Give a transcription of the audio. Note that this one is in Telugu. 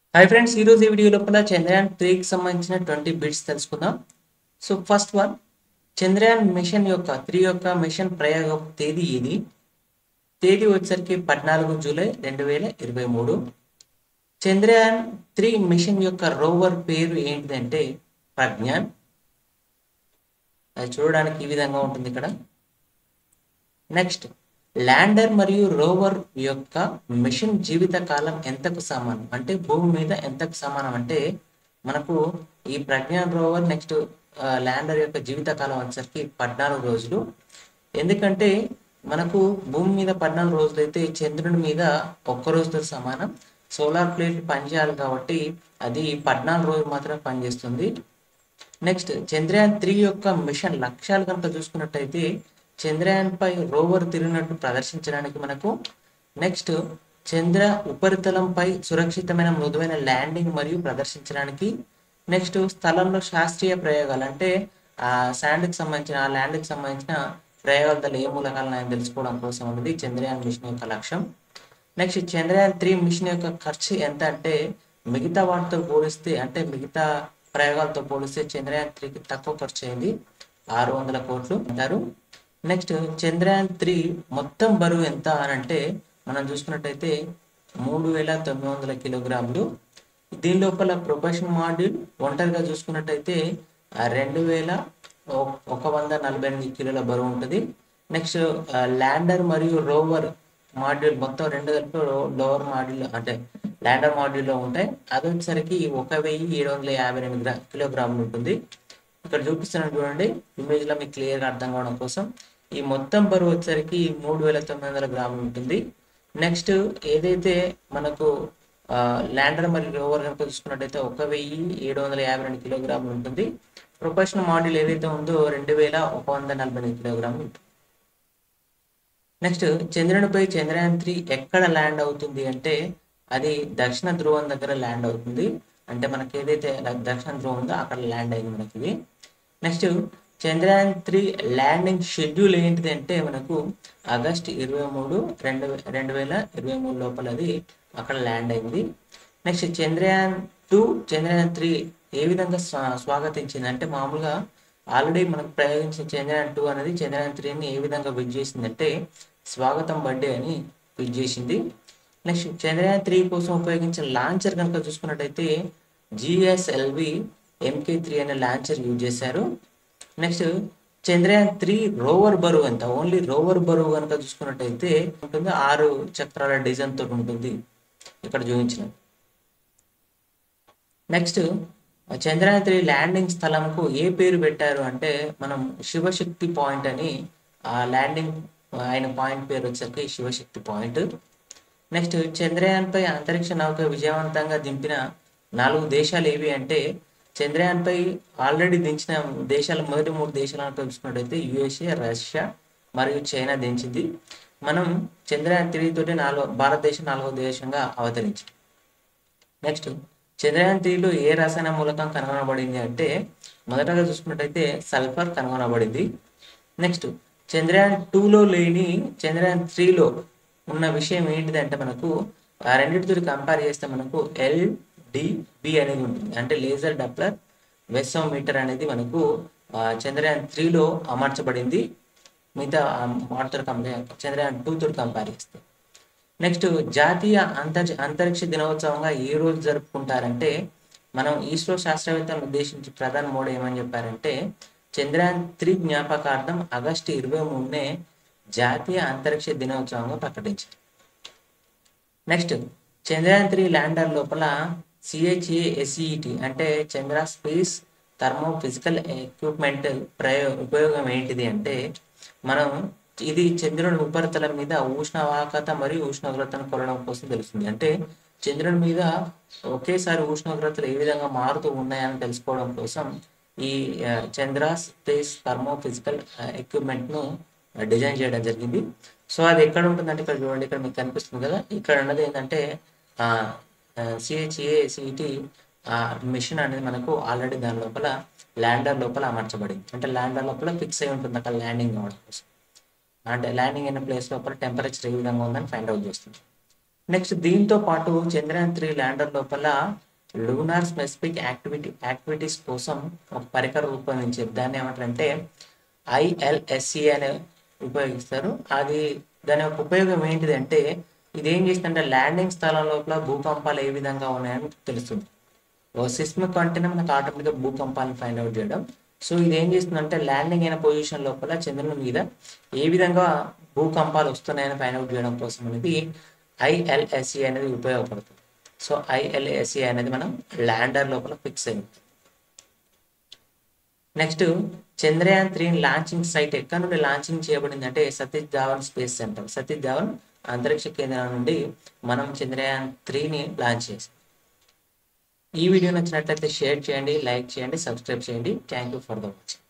హాయ్ ఫ్రెండ్స్ ఈరోజు ఈ వీడియో లోపల చంద్రయాన్ త్రీకి సంబంధించిన ట్వంటీ బిట్స్ తెలుసుకుందాం so first one Chandrayaan mission యొక్క త్రీ యొక్క మిషన్ ప్రయోగ తేదీ ఇది తేదీ వచ్చేసరికి పద్నాలుగు జూలై రెండు వేల ఇరవై మూడు చంద్రయాన్ త్రీ మిషన్ యొక్క రోవర్ పేరు ఏంటిదంటే ప్రజ్ఞాన్ అది చూడడానికి ఈ విధంగా ఉంటుంది ఇక్కడ నెక్స్ట్ ల్యాండర్ మరియు రోవర్ యొక్క మిషన్ జీవిత కాలం ఎంతకు సమానం అంటే భూమి మీద ఎంతకు సమానం అంటే మనకు ఈ ప్రజ్ఞాన్ రోవర్ నెక్స్ట్ ల్యాండర్ యొక్క జీవిత కాలం వచ్చేసరికి పద్నాలుగు రోజులు ఎందుకంటే మనకు భూమి మీద పద్నాలుగు రోజులు అయితే చంద్రుని మీద ఒక్క రోజుతో సమానం సోలార్ ప్లేట్ పనిచేయాలి కాబట్టి అది పద్నాలుగు రోజులు మాత్రమే పనిచేస్తుంది నెక్స్ట్ చంద్రయాన్ త్రీ యొక్క మిషన్ లక్ష్యాలు కనుక చూసుకున్నట్టయితే చంద్రయాన్ పై రోవర్ తిరిగినట్టు ప్రదర్శించడానికి మనకు నెక్స్ట్ చంద్ర ఉపరితలంపై సురక్షితమైన మృదువైన ల్యాండింగ్ మరియు ప్రదర్శించడానికి నెక్స్ట్ స్థలంలో శాస్త్రీయ ప్రయోగాలు అంటే ఆ శాండ్కి సంబంధించిన ఆ ల్యాండ్కి సంబంధించిన ప్రయోగాల ఏ మూలకాలను ఆయన తెలుసుకోవడం కోసం అనేది చంద్రయాన్ మిషన్ యొక్క లక్ష్యం నెక్స్ట్ చంద్రయాన్ త్రీ మిషన్ యొక్క ఖర్చు ఎంత అంటే మిగతా వాటితో పోలిస్తే అంటే మిగతా ప్రయోగాలతో పోలిస్తే చంద్రయాన్ త్రీకి తక్కువ ఖర్చు అయింది ఆరు వందల కోట్లు అంటారు నెక్స్ట్ చంద్రయాన్ త్రీ మొత్తం బరువు ఎంత అని అంటే మనం చూసుకున్నట్టయితే మూడు వేల తొమ్మిది వందల కిలోగ్రాములు దీని లోపల ప్రొఫెషన్ మాడ్యూల్ ఒంటరిగా చూసుకున్నట్టయితే రెండు వేల ఒక వంద నలభై ఎనిమిది కిలోల బరువు ఉంటుంది నెక్స్ట్ ల్యాండర్ మరియు రోవర్ మాడ్యూల్ మొత్తం రెండు కలిపి లోవర్ మాడ్యూల్ అంటే ల్యాండర్ మాడ్యూల్లో ఉంటాయి అది వచ్చేసరికి ఒక వెయ్యి ఏడు వందల యాభై ఎనిమిది గ్రా కిలోగ్రాములు ఉంటుంది ఇక్కడ చూపిస్తున్నాను చూడండి ఇమేజ్ లో మీకు క్లియర్ గా అర్థం కావడం కోసం ఈ మొత్తం బరువు వచ్చేసరికి మూడు వేల తొమ్మిది వందల గ్రాములు ఉంటుంది నెక్స్ట్ ఏదైతే మనకు ల్యాండర్ మరియు రోవర్ కనుక చూసుకున్నట్టయితే ఒక వెయ్యి ఏడు వందల యాభై రెండు కిలోగ్రాములు ఉంటుంది ప్రొఫెషనల్ మాడ్యూల్ ఏదైతే ఉందో రెండు వేల ఒక వంద నలభై ఎనిమిది కిలోగ్రాములు ఉంటుంది నెక్స్ట్ చంద్రునిపై చంద్రయాన్ త్రీ ఎక్కడ ల్యాండ్ అవుతుంది అంటే అది దక్షిణ ధ్రువం దగ్గర ల్యాండ్ అవుతుంది అంటే మనకి ఏదైతే దక్షిణ ధ్రువం ఉందో అక్కడ ల్యాండ్ అయింది మనకి ఇది next Chandrayaan three landing schedule ఏంటిది అంటే మనకు ఆగస్ట్ ఇరవై మూడు రెండు రెండు వేల ఇరవై మూడు లోపల అది అక్కడ ల్యాండ్ అయింది next Chandrayaan two Chandrayaan three ఏ విధంగా స్వాగతించింది అంటే మామూలుగా ఆల్రెడీ మనకు ప్రయోగించిన చంద్రయాన్ టూ అనేది చంద్రయాన్ త్రీని ఏ విధంగా విజ్ చేసిందంటే స్వాగతం బర్త్డే అని విజ్ చేసింది నెక్స్ట్ చంద్రయాన్ త్రీ కోసం ఉపయోగించిన లాంచర్ కనుక చూసుకున్నట్టయితే జిఎస్ఎల్వి ఎంకే త్రీ అనే లాంచర్ యూజ్ చేశారు నెక్స్ట్ చంద్రయాన్ త్రీ రోవర్ బరువు ఎంత ఓన్లీ రోవర్ బరువు కనుక చూసుకున్నట్టయితే ఉంటుంది ఆరు చక్రాల డిజైన్ తోటి ఉంటుంది ఇక్కడ చూపించిన నెక్స్ట్ చంద్రయాన్ త్రీ ల్యాండింగ్ స్థలంకు ఏ పేరు పెట్టారు అంటే మనం శివశక్తి పాయింట్ అని ఆ ల్యాండింగ్ ఆయన పాయింట్ పేరు వచ్చేసరికి శివశక్తి పాయింట్ నెక్స్ట్ చంద్రయాన్ పై అంతరిక్ష నౌక విజయవంతంగా దింపిన నాలుగు దేశాలు ఏవి అంటే చంద్రయాన్ పై ఆల్రెడీ దించిన దేశాలు మొదటి మూడు దేశాలను తెలుసుకున్నట్టయితే యుఎస్ఏ రష్యా మరియు చైనా దించింది మనం చంద్రయాన్ త్రీ తోటి నాలుగో భారతదేశం నాలుగో దేశంగా అవతరించింది నెక్స్ట్ చంద్రయాన్ త్రీలో ఏ రసాయన మూలకం కనుగొనబడింది అంటే మొదటగా చూసుకున్నట్టయితే సల్ఫర్ కనుగొనబడింది నెక్స్ట్ చంద్రయాన్ టూలో లేని చంద్రయాన్ త్రీలో ఉన్న విషయం ఏంటిదంటే మనకు ఆ రెండింటితో కంపేర్ చేస్తే మనకు ఎల్ డిబి అనేది ఉంటుంది అంటే లేజర్ డప్లర్ వెసోమీటర్ అనేది మనకు చంద్రయాన్ త్రీలో అమర్చబడింది మిగతా వాటితో కంపేర్ చంద్రయాన్ టూ తోటి కంపేర్ చేస్తే నెక్స్ట్ జాతీయ అంతర్ అంతరిక్ష దినోత్సవంగా ఏ రోజు జరుపుకుంటారంటే మనం ఇస్రో శాస్త్రవేత్తలను ఉద్దేశించి ప్రధాని మోడీ ఏమని చెప్పారంటే చంద్రయాన్ త్రీ జ్ఞాపకార్థం ఆగస్టు ఇరవై మూడునే జాతీయ అంతరిక్ష దినోత్సవంగా ప్రకటించారు నెక్స్ట్ చంద్రయాన్ త్రీ ల్యాండర్ లోపల సిహెచ్ఏ ఎస్ఈటి అంటే Chandra space thermo physical equipment ప్రయో ఉపయోగం ఏంటిది అంటే మనం ఇది చంద్రుని ఉపరితలం మీద ఉష్ణవాహకత మరియు ఉష్ణోగ్రతను కొలడం కోసం తెలుస్తుంది అంటే చంద్రుని మీద ఒకేసారి ఉష్ణోగ్రతలు ఏ విధంగా మారుతూ ఉన్నాయని తెలుసుకోవడం కోసం ఈ Chandra space thermo physical equipment ను డిజైన్ చేయడం జరిగింది సో అది ఎక్కడ ఉంటుందంటే ఇక్కడ చూడండి ఇక్కడ మీకు కనిపిస్తుంది కదా ఇక్కడ ఉన్నది ఏంటంటే సిహెచ్ఏ సిటి మిషన్ అనేది మనకు ఆల్రెడీ దాని లోపల ల్యాండర్ లోపల అమర్చబడింది అంటే ల్యాండర్ లోపల ఫిక్స్ అయి ఉంటుంది అక్కడ ల్యాండింగ్ అవ్వడం కోసం అంటే ల్యాండింగ్ అయిన ప్లేస్ లోపల టెంపరేచర్ ఏ విధంగా ఉందని ఫైండ్ అవుట్ చేస్తుంది నెక్స్ట్ దీంతో పాటు చంద్రయాన్ త్రీ ల్యాండర్ లోపల లూనార్ స్పెసిఫిక్ యాక్టివిటీ యాక్టివిటీస్ కోసం ఒక పరికరం రూపొందించారు దాన్ని ఏమంటారంటే ఐఎల్ఎస్సి అనే ఉపయోగిస్తారు అది దాని యొక్క ఉపయోగం ఏంటిదంటే ఇది ఏం చేస్తుందంటే ల్యాండింగ్ స్థలం లోపల భూకంపాలు ఏ విధంగా ఉన్నాయని తెలుస్తుంది ఓ సిస్మిక్ అంటేనే మనకు ఆటోమేటిక్గా భూకంపాలను ఫైండ్ అవుట్ చేయడం సో ఇది ఏం చేస్తుందంటే ల్యాండింగ్ అయిన పొజిషన్ లోపల చంద్రుని మీద ఏ విధంగా భూకంపాలు వస్తున్నాయని ఫైండ్ అవుట్ చేయడం కోసం అనేది ఐఎల్ఎస్సి అనేది ఉపయోగపడుతుంది సో ఐఎల్ఎస్సి అనేది మనం ల్యాండర్ లోపల ఫిక్స్ అయింది next Chandrayaan three launching site ఎక్కడ నుండి లాంచింగ్ చేయబడింది అంటే సతీష్ ధావన్ స్పేస్ సెంటర్ సతీష్ ధావన్ అంతరిక్ష కేంద్రం నుండి మనం చంద్రయాన్ త్రీని లాంచ్ చేసాం ఈ వీడియో నచ్చినట్లయితే షేర్ చేయండి లైక్ చేయండి సబ్స్క్రైబ్ చేయండి thank you for the watching